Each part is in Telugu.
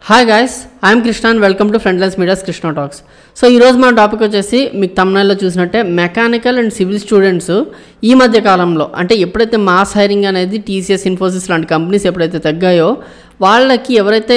hi guys I'm Krishna and welcome to ఫ్రెండ్లెన్స్ మీడియాస్ కృష్ణ టాక్స్ సో ఈరోజు మన టాపిక్ వచ్చేసి మీకు తమిళనాడులో చూసినట్టే మెకానికల్ అండ్ సివిల్ స్టూడెంట్స్ ఈ మధ్య కాలంలో అంటే ఎప్పుడైతే మాస్ హైరింగ్ అనేది టీసీఎస్ ఇన్ఫోసిస్ లాంటి కంపెనీస్ ఎప్పుడైతే తగ్గాయో వాళ్ళకి ఎవరైతే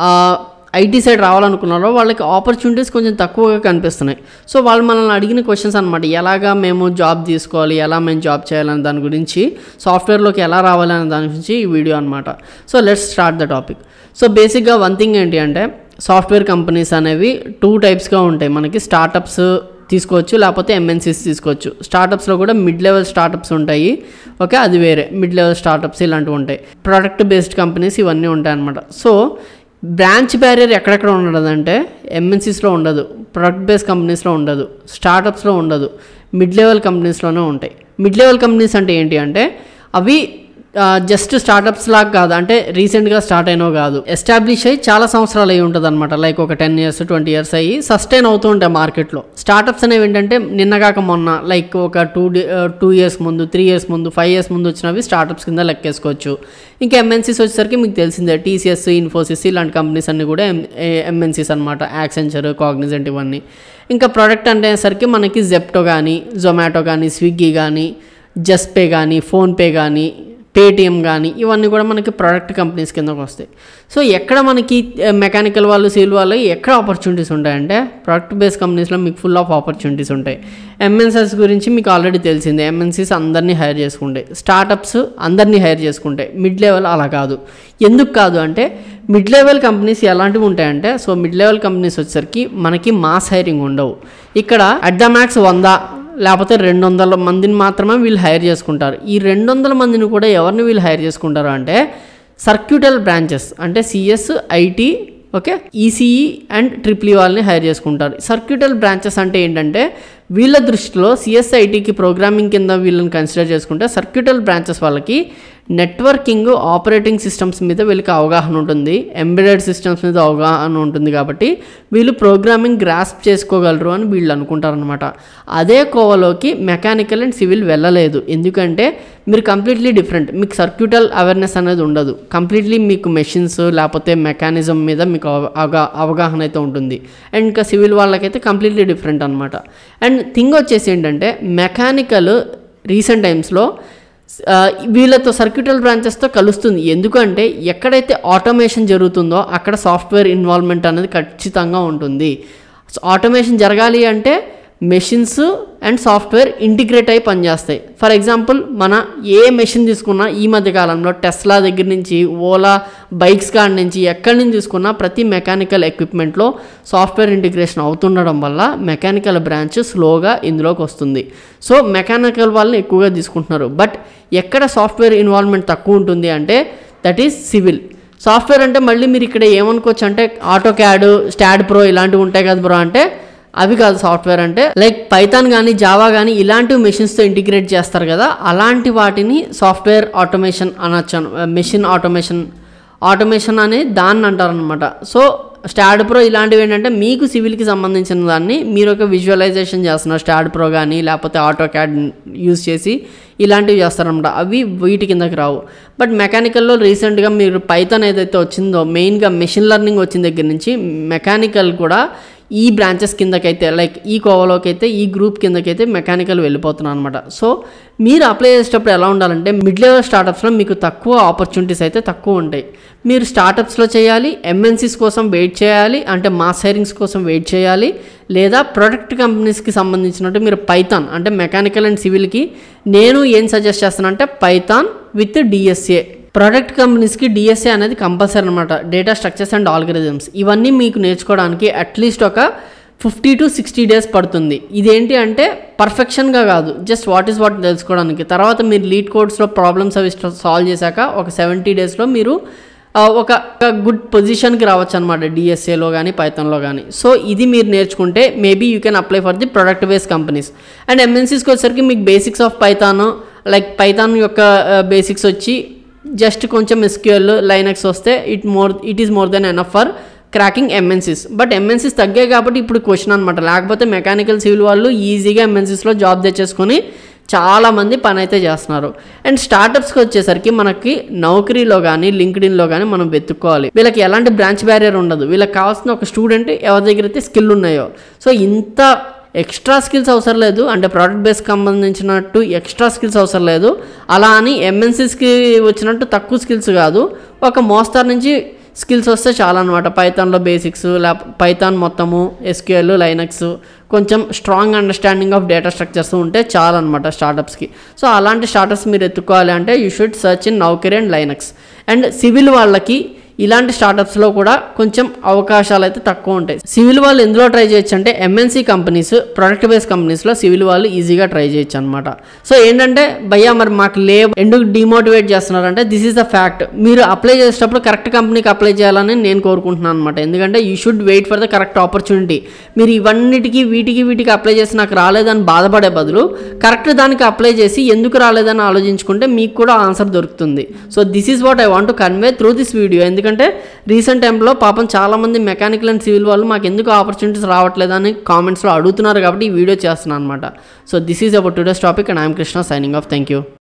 ఐటీ సైడ్ రావాలనుకున్నారో వాళ్ళకి ఆపర్చునిటీస్ కొంచెం తక్కువగా కనిపిస్తున్నాయి సో వాళ్ళు మనల్ని అడిగిన క్వశ్చన్స్ అనమాట ఎలాగా మేము జాబ్ తీసుకోవాలి ఎలా మేము జాబ్ చేయాలనే దాని గురించి సాఫ్ట్వేర్లోకి ఎలా రావాలనే దాని గురించి ఈ వీడియో అనమాట so let's start the topic so బేసిక్గా వన్ థింగ్ ఏంటి అంటే సాఫ్ట్వేర్ కంపెనీస్ అనేవి టూ టైప్స్గా ఉంటాయి మనకి స్టార్టప్స్ తీసుకోవచ్చు లేకపోతే ఎంఎన్సీస్ తీసుకోవచ్చు స్టార్టప్స్లో కూడా మిడ్ లెవెల్ స్టార్టప్స్ ఉంటాయి ఓకే అది వేరే మిడ్ లెవెల్ స్టార్టప్స్ ఇలాంటివి ఉంటాయి ప్రొడక్ట్ బేస్డ్ కంపెనీస్ ఇవన్నీ ఉంటాయి అనమాట సో బ్రాంచ్ బ్యారియర్ ఎక్కడెక్కడ ఉండదంటే ఎంఎన్సీస్లో ఉండదు ప్రొడక్ట్ బేస్డ్ కంపెనీస్లో ఉండదు స్టార్టప్స్లో ఉండదు మిడ్ లెవెల్ కంపెనీస్లోనే ఉంటాయి మిడ్ లెవెల్ కంపెనీస్ అంటే ఏంటి అంటే అవి జస్ట్ స్టార్టప్స్ లాగా కాదు అంటే రీసెంట్గా స్టార్ట్ అయినో కాదు ఎస్టాబ్లిష్ అయ్యి చాలా సంవత్సరాలు అయ్యి ఉంటుంది అనమాట లైక్ ఒక టెన్ ఇయర్స్ ట్వంటీ ఇయర్స్ అయ్యి సస్టైన్ అవుతూ ఉంటాయి మార్కెట్లో స్టార్టప్స్ అనేవి ఏంటంటే నిన్నగాక మొన్న లైక్ ఒక టూ టూ ఇయర్స్ ముందు త్రీ ఇయర్స్ ముందు ఫైవ్ ఇయర్స్ ముందు వచ్చినవి స్టార్టప్స్ కింద లెక్కేసుకోవచ్చు ఇంకా ఎంఎన్సీస్ వచ్చేసరికి మీకు తెలిసిందే టీసీఎస్ ఇన్ఫోసిస్ ఇలాంటి కంపెనీస్ అన్ని కూడా ఎం ఎంఎన్సీస్ అనమాట యాక్సెంచర్ కాగ్నిజెంట్ ఇవన్నీ ఇంకా ప్రోడక్ట్ అనేసరికి మనకి జెప్టో కానీ జొమాటో కానీ స్విగ్గీ కానీ జస్పే కానీ ఫోన్పే కానీ పేటిఎం కానీ ఇవన్నీ కూడా మనకి ప్రోడక్ట్ కంపెనీస్ కిందకు వస్తాయి సో ఎక్కడ మనకి మెకానికల్ వాళ్ళు సివిల్ వాళ్ళు ఎక్కడ ఆపర్చునిటీస్ ఉంటాయంటే ప్రోడక్ట్ బేస్డ్ కంపెనీస్లో మీకు ఫుల్ ఆఫ్ ఆపర్చునిటీస్ ఉంటాయి ఎంఎన్సీస్ గురించి మీకు ఆల్రెడీ తెలిసిందే ఎంఎన్సీస్ అందరినీ హైర్ చేసుకుంటాయి స్టార్టప్స్ అందరినీ హైర్ చేసుకుంటాయి మిడ్ లెవెల్ అలా కాదు ఎందుకు కాదు అంటే మిడ్ లెవెల్ కంపెనీస్ ఎలాంటివి ఉంటాయంటే సో మిడ్ లెవెల్ కంపెనీస్ వచ్చేసరికి మనకి మాస్ హైరింగ్ ఉండవు ఇక్కడ అట్ ద మ్యాక్స్ వంద లేకపోతే రెండు వందల మందిని మాత్రమే వీళ్ళు హైర్ చేసుకుంటారు ఈ రెండు వందల మందిని కూడా ఎవరిని వీళ్ళు హైర్ చేసుకుంటారు అంటే సర్క్యూటల్ బ్రాంచెస్ అంటే CS IT okay ECE and triple వాళ్ళని హైర్ చేసుకుంటారు సర్క్యూటల్ బ్రాంచెస్ అంటే ఏంటంటే వీళ్ళ దృష్టిలో సిఎస్ఐటీకి ప్రోగ్రామింగ్ కింద వీళ్ళని కన్సిడర్ చేసుకుంటే సర్క్యూటల్ బ్రాంచెస్ వాళ్ళకి నెట్వర్కింగ్ ఆపరేటింగ్ సిస్టమ్స్ మీద వీళ్ళకి అవగాహన ఉంటుంది ఎంబెడెడ్ సిస్టమ్స్ మీద అవగాహన ఉంటుంది కాబట్టి వీళ్ళు ప్రోగ్రామింగ్ గ్రాస్ప్ చేసుకోగలరు అని వీళ్ళు అనుకుంటారనమాట అదే కోవలోకి మెకానికల్ అండ్ సివిల్ వెళ్ళలేదు ఎందుకంటే మీరు కంప్లీట్లీ డిఫరెంట్ మీకు సర్క్యూటల్ అవేర్నెస్ అనేది ఉండదు కంప్లీట్లీ మీకు మెషిన్స్ లేకపోతే మెకానిజం మీద మీకు అవగా అవగాహన అయితే ఉంటుంది అండ్ ఇంకా సివిల్ వాళ్ళకైతే కంప్లీట్లీ డిఫరెంట్ అనమాట అండ్ థింగ్ వచ్చేసి ఏంటంటే మెకానికల్ రీసెంట్ టైమ్స్లో వీళ్ళతో సర్క్యూటల్ బ్రాంచెస్తో కలుస్తుంది ఎందుకంటే ఎక్కడైతే ఆటోమేషన్ జరుగుతుందో అక్కడ సాఫ్ట్వేర్ ఇన్వాల్వ్మెంట్ అనేది ఖచ్చితంగా ఉంటుంది ఆటోమేషన్ జరగాలి అంటే మెషిన్స్ అండ్ సాఫ్ట్వేర్ ఇంటిగ్రేట్ అయి పనిచేస్తాయి ఫర్ ఎగ్జాంపుల్ మన ఏ మెషిన్ తీసుకున్నా ఈ మధ్య కాలంలో టెస్లా దగ్గర నుంచి ఓలా బైక్స్ కాడ నుంచి ఎక్కడి నుంచి తీసుకున్నా ప్రతి మెకానికల్ ఎక్విప్మెంట్లో సాఫ్ట్వేర్ ఇంటిగ్రేషన్ అవుతుండడం వల్ల మెకానికల్ బ్రాంచ్ స్లోగా ఇందులోకి వస్తుంది సో మెకానికల్ వాళ్ళని ఎక్కువగా తీసుకుంటున్నారు బట్ ఎక్కడ సాఫ్ట్వేర్ ఇన్వాల్వ్మెంట్ తక్కువ ఉంటుంది అంటే దట్ ఈస్ సివిల్ సాఫ్ట్వేర్ అంటే మళ్ళీ మీరు ఇక్కడ ఏమనుకోవచ్చు అంటే ఆటో క్యాడ్ స్టాడ్ ప్రో ఇలాంటివి ఉంటాయి కదా బ్రో అంటే అవి కాదు సాఫ్ట్వేర్ అంటే లైక్ పైథాన్ కానీ జావా కానీ ఇలాంటివి మెషిన్స్తో ఇంటిగ్రేట్ చేస్తారు కదా అలాంటి వాటిని సాఫ్ట్వేర్ ఆటోమేషన్ అనొచ్చు మెషిన్ ఆటోమేషన్ ఆటోమేషన్ అని దాన్ని అంటారనమాట సో స్టాడ్ ప్రో ఇలాంటివి ఏంటంటే మీకు సివిల్కి సంబంధించిన దాన్ని మీరు ఒక విజువలైజేషన్ చేస్తున్నారు స్టాడ్ ప్రో కానీ లేకపోతే ఆటో క్యాడ్ యూజ్ చేసి ఇలాంటివి చేస్తారనమాట అవి వీటి కిందకి రావు బట్ మెకానికల్లో రీసెంట్గా మీరు పైథాన్ ఏదైతే వచ్చిందో మెయిన్గా మెషిన్ లెర్నింగ్ వచ్చిన దగ్గర నుంచి మెకానికల్ కూడా ఈ బ్రాంచెస్ కిందకైతే లైక్ ఈ కోవలోకి అయితే ఈ గ్రూప్ కిందకైతే మెకానికల్ వెళ్ళిపోతున్నాను అనమాట సో మీరు అప్లై చేసేటప్పుడు ఎలా ఉండాలంటే మిడ్ లెవెల్ స్టార్టప్స్లో మీకు తక్కువ ఆపర్చునిటీస్ అయితే తక్కువ ఉంటాయి మీరు స్టార్టప్స్లో చేయాలి ఎంఎన్సీస్ కోసం వెయిట్ చేయాలి అంటే మాస్ హైరింగ్స్ కోసం వెయిట్ చేయాలి లేదా ప్రొడక్ట్ కంపెనీస్కి సంబంధించినట్టు మీరు పైథాన్ అంటే మెకానికల్ అండ్ సివిల్కి నేను ఏం సజెస్ట్ చేస్తానంటే పైథాన్ విత్ డిఎస్ఏ ప్రోడక్ట్ కంపెనీస్కి డిఎస్ఏ అనేది కంపల్సరీ అనమాట డేటా స్ట్రక్చర్స్ అండ్ ఆల్గరిజమ్స్ ఇవన్నీ మీకు నేర్చుకోవడానికి అట్లీస్ట్ ఒక ఫిఫ్టీ టు సిక్స్టీ డేస్ పడుతుంది ఇదేంటి అంటే పర్ఫెక్షన్గా కాదు జస్ట్ వాట్ ఈస్ వాట్ తెలుసుకోవడానికి తర్వాత మీరు లీడ్ కోడ్స్లో ప్రాబ్లమ్స్ అవి సాల్వ్ చేశాక ఒక సెవెంటీ డేస్లో మీరు ఒక గుడ్ పొజిషన్కి రావచ్చు అనమాట డిఎస్ఏలో కానీ పైథాన్లో కానీ సో ఇది మీరు నేర్చుకుంటే maybe you can apply for the product based companies and ఎంఎన్సీస్కి వచ్చేసరికి మీకు basics of Python like Python యొక్క బేసిక్స్ వచ్చి జస్ట్ కొంచెం ఎస్క్యూఎల్ లైనక్స్ వస్తే it more it is more then enough for cracking MNCs but MNCs తగ్గాయి కాబట్టి ఇప్పుడు క్వశ్చన్ అనమాట లేకపోతే మెకానికల్ సివిల్ వాళ్ళు ఈజీగా ఎంఎన్సీస్లో జాబ్ తెచ్చేసుకొని చాలామంది పని అయితే చేస్తున్నారు అండ్ స్టార్టప్స్కి వచ్చేసరికి మనకి నౌకరీలో కానీ లింక్డ్ఇన్లో కానీ మనం వెతుక్కోవాలి వీళ్ళకి ఎలాంటి బ్రాంచ్ బ్యారియర్ ఉండదు వీళ్ళకి కావాల్సిన ఒక స్టూడెంట్ ఎవరి దగ్గర అయితే స్కిల్ ఉన్నాయో సో ఇంత ఎక్స్ట్రా స్కిల్స్ అవసరం లేదు అంటే ప్రోడక్ట్ బేస్ సంబంధించినట్టు ఎక్స్ట్రా స్కిల్స్ అవసరం లేదు అలా అని ఎంఎన్సీస్కి వచ్చినట్టు తక్కువ స్కిల్స్ కాదు ఒక మోస్తార్ నుంచి స్కిల్స్ వస్తే చాలా అనమాట పైథాన్లో బేసిక్స్ లే పైథాన్ మొత్తము ఎస్క్యూఎల్ లైనక్స్ కొంచెం strong understanding of data structures ఉంటే చాలా అనమాట స్టార్టప్స్కి సో అలాంటి స్టార్టప్స్ మీరు ఎత్తుకోవాలి అంటే you should search in Naukri and Linux and civil వాళ్ళకి ఇలాంటి స్టార్టప్స్లో కూడా కొంచెం అవకాశాలు అయితే తక్కువ ఉంటాయి సివిల్ వాళ్ళు ఎందులో ట్రై చేయొచ్చు అంటే ఎంఎన్సీ కంపెనీస్ ప్రొడక్ట్ బేస్ కంపెనీస్లో సివిల్ వాళ్ళు ఈజీగా ట్రై చేయొచ్చు అనమాట సో ఏంటంటే భయ్యా మరి మాకు లే ఎందుకు డిమోటివేట్ చేస్తున్నారంటే దిస్ ఈస్ ద ఫ్యాక్ట్ మీరు అప్లై చేసేటప్పుడు కరెక్ట్ కంపెనీకి అప్లై చేయాలని నేను కోరుకుంటున్నాను అనమాట ఎందుకంటే you should wait for the correct opportunity మీరు ఇవన్నిటికి వీటికి వీటికి అప్లై చేసి నాకు రాలేదని బాధపడే బదులు కరెక్ట్ దానికి అప్లై చేసి ఎందుకు రాలేదని ఆలోచించుకుంటే మీకు కూడా ఆన్సర్ దొరుకుతుంది so this is what I want to convey through this video ఎందుకంటే రీసెంట్ టైంలో పాపం చాలామంది మెకానికల్ అండ్ సివిల్ వాళ్ళు మాకు ఎందుకు ఆపర్చునిటీస్ రావట్లేదని కామెంట్స్లో అడుగుతున్నారు కాబట్టి ఈ వీడియో చేస్తున్నాను అనమాట so this is about today's topic and I'm Krishna signing off thank you